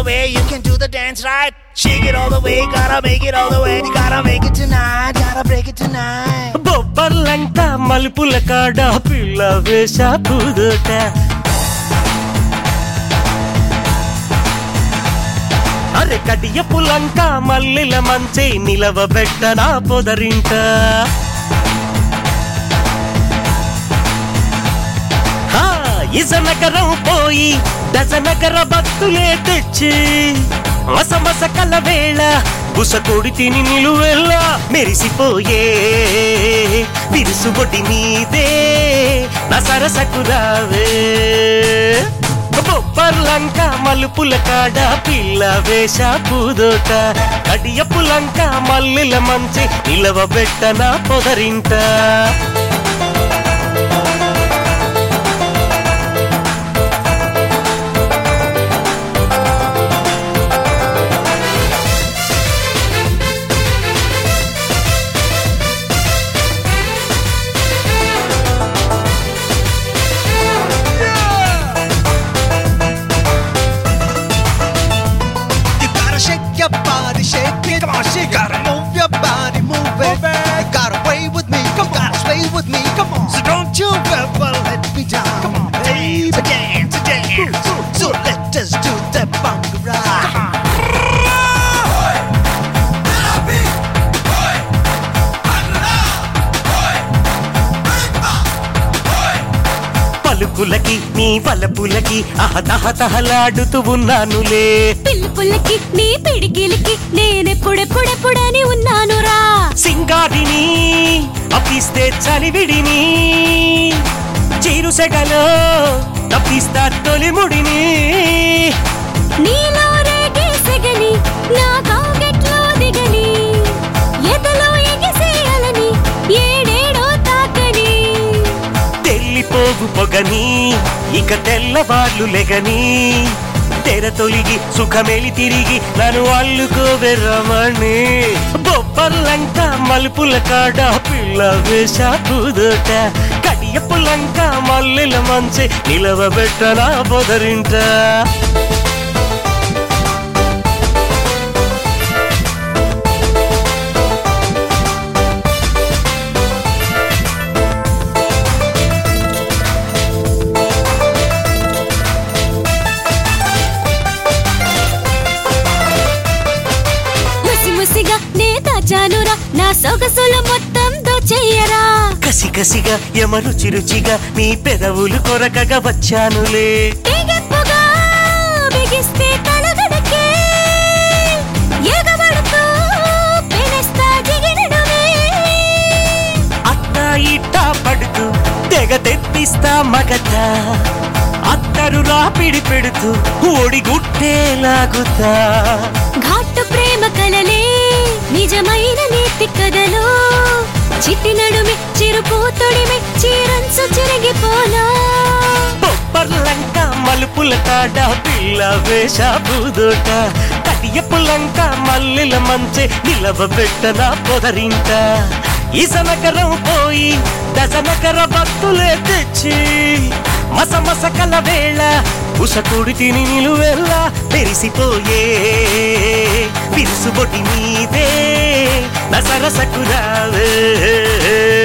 way, you can do the dance right. Shake it all the way, gotta make it all the way. You gotta make it tonight, gotta break it tonight. బొబ్బర్లంట మలుపుల కాడ పిల్ల వేష పూదోట అరే కడియ పులంక మల్లెల మంచే నిలవబెట్ట నా పొదరింట హా, ఇజనగరం పోయి డజనగర భక్తులే తెచ్చి మస మస కల వేళ బుసకొడి తిని నిలువెల్ల మెరిసిపోయే విరుసుబొడి మీదే నా సరసకు రావే బొబ్బర్లంక మలుపుల కాడ పిల్ల వేష పూదోట కడియ పులంక మల్లెల మంచి నిలవబెట్ట నా పొదరింట You gotta shake your body, shake it. Come on, shake. You gotta move your body, move it. You gotta play with me, come on, sway with me, come on. So don't you ever let me down. Come on, baby, dance, dance. So let us do the bhangra. Come on. పలుకులకి నీ వలపులకి అహతహతహలాడుతూ ఉన్నానులే పిలుపులకి నీ పిడికిలికి నేనెప్పుడెప్పుడెప్పుడని ఉన్నానురా సింగాడిని అప్పిస్తే చలివిడిని చిరుసెగలో తప్పిస్తా తొలిముడిని నీలో రేగే సెగని నా కౌగెట్లో దిగని ఎదలో ఎగిసేయాలని ఏడేడో తాకని తెల్లిపోగు పొగని ఇక తెల్లవార్లు లెగని తెర తొలిగి సుఖమెలి తిరిగి నన్ను అల్లుకోవెర్రమని బొబ్బర్లంక మలుపుల కాడ పిల్ల వేష పూదోట కడియ పుల్లంక మల్లెల మంచి నిలవబెట్ట నా పొదరింట ముసి ముసిగా నే దాచానురా నా సొగసులు మొత్తం దోచెయ్యరా కసి కసిగా ఎమరు చిరుచిగా నీ పెదవులు కొరకగా వచ్చానులే తెగెప్పుగా బిగిస్తే తలగడకే ఎగబడుతూ పెనస్తా జిగినడుమే అత్త ఇట్ట పడుతూ తెగ తెప్పిస్తా మగత అత్తరు రాపిడి పెడుతూ ఓడిగుట్టే లాగుతా ఘాటు ప్రేమ కలలే నిజమైన నీతి కథలో చిట్టి నడుమి చిరుపు తొడిమి చీరంచు చిరిగిపోనా బొబ్బర్లంక మలుపుల కాడ పిల్ల వేష బూదోట కటియ పుల్లంక మల్లెల మంచె నిలవబెట్ట నా పొదరింట ఇసనకరం పోయి దశనకర భక్తులే తెచ్చి మస మస కల వేళ ఉసకుడి తిని నిలువెల్ల తెరిసిపోయే విరుసుబొటి మీదే నసరసకు రావే